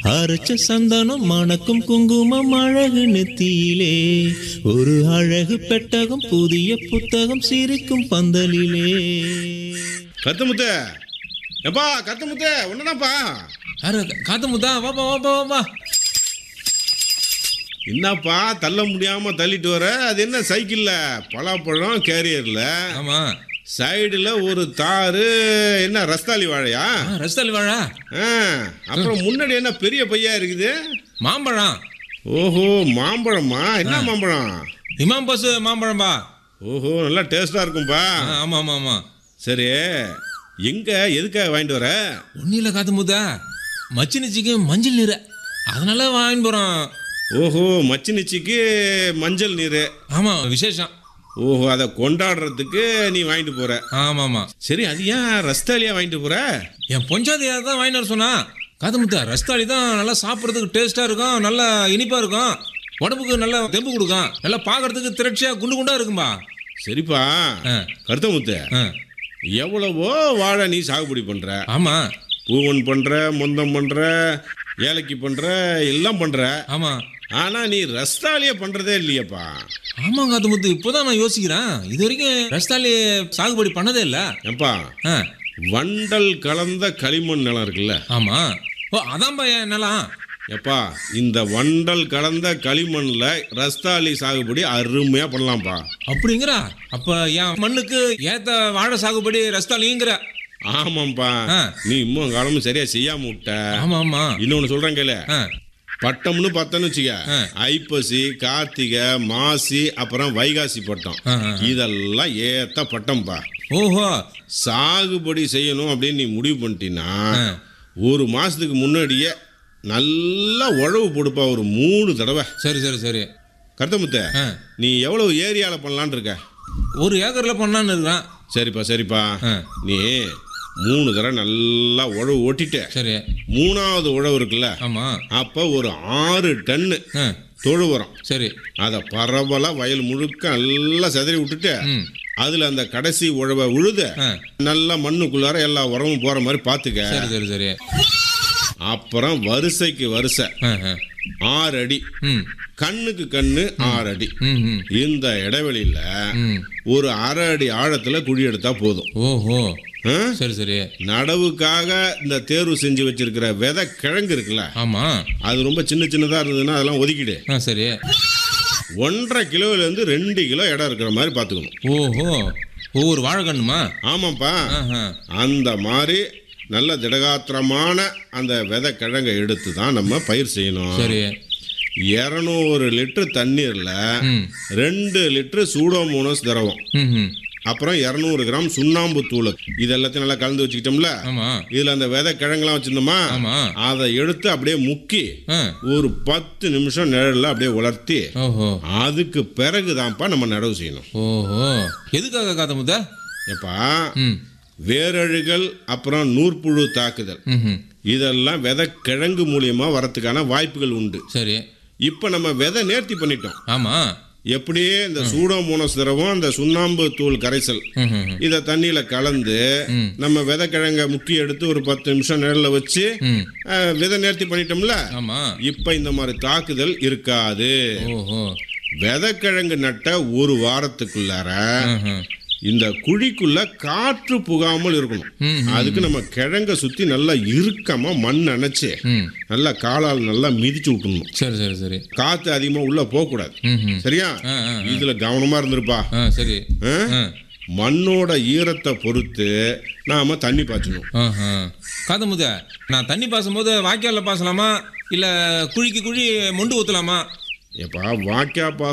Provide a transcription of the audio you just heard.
அரைச்ச சந்தனம் மணக்கும் குங்குமம் அழகு நெத்தியிலே ஒரு அழகு பெட்டகம் புதிய புத்தகம் சிரிக்கும் பந்தலிலே கத்தமுத்த எப்பா கத்தமுத்த ஒண்ணுதான்ப்பா யாரு காத்து முத்தா வாப்பா வாப்பா வாப்பா என்னப்பா தள்ள முடியாம தள்ளிட்டு வர அது என்ன சைக்கிள்ல பலாப்பழம் கேரியர்ல ஆமா சைடுல ஒரு தாறு என்ன ரஸ்தாலி வாழையா ஆ, ரஸ்தாலி வாழா ஆ, அப்புறம் முன்னாடி என்ன பெரிய பையா இருக்குது மாம்பழம் ஓஹோ மாம்பழமா என்ன மாம்பழம் இமாம் பஸ் மாம்பழம்பா ஓஹோ நல்லா டேஸ்டா இருக்கும்பா ஆ, ஆமா ஆமா ஆமா சரி எங்க எதுக்காக வாங்கிட்டு வர ஒன்றும் இல்லை காத்து முத்தா மச்சினிச்சிக்கு மஞ்சள் நீர் அதனால வாங்கிட்டு போகிறோம் ஓஹோ மச்சினிச்சிக்கு மஞ்சள் நீர் ஆமாம் விசேஷம் ஓஹோ அதை கொண்டாடுறதுக்கு நீ வாங்கிட்டு போற ஆமாம் ஆமாம் சரி அது ஏன் ரஸ்தாலியா வாங்கிட்டு போற என் பொஞ்சாதியார் தான் வாங்கிட்டு வர சொன்னா காது முத்தா ரஸ்தாளி தான் நல்லா சாப்பிட்றதுக்கு டேஸ்ட்டாக இருக்கும் நல்லா இனிப்பாக இருக்கும் உடம்புக்கு நல்லா தெம்பு கொடுக்கும் நல்லா பார்க்கறதுக்கு திரட்சியாக குண்டு குண்டா இருக்கும்பா சரிப்பா ஆ கருத்தமுத்து ஆ எவ்வளவோ வாழை நீ சாகுபடி பண்ற ஆமாம் பூவன் பண்ற மொந்தம் பண்ற ஏலக்கி பண்ற எல்லாம் பண்ற ஆமாம் ஆனா நீ ரஸ்தாலிய பண்றதே இல்லையேப்பா ஆமாம் காது முத்து இப்போதான் நான் யோசிக்கிறேன் இது வரைக்கும் ரஸ்தாளி சாகுபடி பண்ணதே இல்லை ஏப்பா ஆ வண்டல் கலந்த களிமண் நிலம் இருக்குல்ல ஆமாம் ஓ அதான்பா என் நிலம் எப்பா இந்த வண்டல் கலந்த களிமண்ல ரஸ்தாலி சாகுபடி அருமையா பண்ணலாம்ப்பா அப்படிங்கிறா அப்ப என் மண்ணுக்கு ஏத்த வாழை சாகுபடி ரஸ்தாலிங்கிற ஆமாம்ப்பா ஆ. நீ இன்னும் காலமும் சரியா செய்யாம விட்ட ஆமா ஆமா இன்னொன்னு சொல்றேன் கேளு ஆ, பட்டம்னு பார்த்தோன்னு வச்சுக்க ஆ. ஐப்பசி கார்த்திகை மாசி அப்புறம் வைகாசி பட்டம் ஆ, ஆ. இதெல்லாம் ஏத்த பட்டம்பா ஓஹோ சாகுபடி செய்யணும் அப்படின்னு நீ முடிவு பண்ணிட்டீன்னா ஆ. ஒரு மாசத்துக்கு முன்னாடியே நல்லா உழவு போடுப்பா ஒரு மூணு தடவை சரி சரி சரி கருத்தமுத்த ஆ, நீ எவ்வளவு ஏரியால பண்ணலான்னு இருக்க ஒரு ஏக்கர்ல பண்ணான்னு இருக்கிறேன் சரிப்பா சரிப்பா ஆ. நீ மூணு தடவை நல்லா உழவு ஓட்டிட்ட சரி மூணாவது உழவு இருக்குல்ல ஆமா அப்போ ஒரு ஆறு டன்னு ஆ, தொழு உரம் சரி அதை பரவலாக வயல் முழுக்க நல்லா செதறி விட்டுட்டு ம் அதில் அந்த கடைசி உழவை உழுத ஆ, நல்லா மண்ணுக்குள்ளார எல்லா உரமும் போகிற மாதிரி பார்த்துக்க சரி சரி சரி அப்புறம் வரிசைக்கு வரிசை ஆ, ஆ. ஆறு அடி ம் கண்ணுக்கு கண்ணு ஆறு அடி ம் ம் இந்த இடைவெளியில ம் ஒரு அரை அடி ஆழத்துல குழி எடுத்தா போதும் ஓஹோ ஆ? சரி சரி நடவுக்காக இந்த தேர்வு செஞ்சு வச்சிருக்கிற விதை கிழங்கு இருக்குல்ல ஆமா அது ரொம்ப சின்ன சின்னதா இருந்ததுன்னா அதெல்லாம் ஒதுக்கிடு ஆ சரி ஒன்றரை கிலோல இருந்து ரெண்டு கிலோ இடம் இருக்கிற மாதிரி பார்த்துக்கணும் ஓஹோ ஒவ்வொரு வாழைக்கண்ணுமா ஆமாப்பா ஆஹா அந்த மாதிரி நல்ல திடகாத்திரமான அந்த விதை கிழங்கை எடுத்து தான் நம்ம பயிர் செய்யணும் சரி இரநூறு லிட்டர் தண்ணீர்ல ம் ரெண்டு லிட்டர் சூடோமோனஸ் திரவம் ம் ம் அப்புறம் இரநூறு கிராம் சுண்ணாம்பு தூள் இது எல்லாத்தையும் நல்லா கலந்து வச்சுக்கிட்டோம்ல ஆமா இதுல அந்த விதை கிழங்குலாம் வச்சிருந்தோமா ஆமா அதை எடுத்து அப்படியே முக்கி ஆ ஒரு பத்து நிமிஷம் நிழல்ல அப்படியே உலர்த்தி ஓஹோ அதுக்கு பிறகுதான்ப்பா நம்ம நடவு செய்யணும் ஓஹோ எதுக்காக காத்த முத்தா எப்பா ம் வேரழுகள் அப்புறம் நூற்புழு தாக்குதல் ம் இதெல்லாம் விதை கிழங்கு மூலியமா வரத்துக்கான வாய்ப்புகள் உண்டு சரி இப்போ நம்ம விதை நேர்த்தி பண்ணிட்டோம் ஆமா எப்படியே இந்த சூடோமோனஸ் திரவம் அந்த சுண்ணாம்பு தூள் கரைசல் ம் ம் ம். இதை தண்ணியில கலந்து ம். நம்ம விதை கிழங்க முக்கி எடுத்து ஒரு பத்து நிமிஷம் நிழல்ல வச்சு ம் அஹ், விதை நேர்த்தி பண்ணிட்டோம்ல ஆமா இப்ப இந்த மாதிரி தாக்குதல் இருக்காது ஓஹோ விதைக்கிழங்கு நட்ட ஒரு வாரத்துக்குள்ளார ம்ஹும். இந்த குழிக்குள்ள காற்று புகாமல் இருக்கணும் ம் அதுக்கு நம்ம கிழங்க சுத்தி நல்லா இறுக்கமா மண் அணைச்சு ம் நல்லா காலால் நல்லா மிதிச்சு விட்டுணும் சரி சரி சரி காத்து அதிகமா உள்ள போக கூடாது ம் ம் சரியா ஆ ஆ இதுல கவனமா இருந்திருப்பா ஆ சரி ஆ? ஆ மண்ணோட ஈரத்தை பொறுத்து நாம தண்ணி பாய்ச்சணும் ஆஹா காத்த முத்த நான் தண்ணி பாசும்போது வாய்க்காலில் பாசலாமா இல்லை குழிக்கு குழி மொண்டு ஊற்றலாமா எப்பா வாக்கியா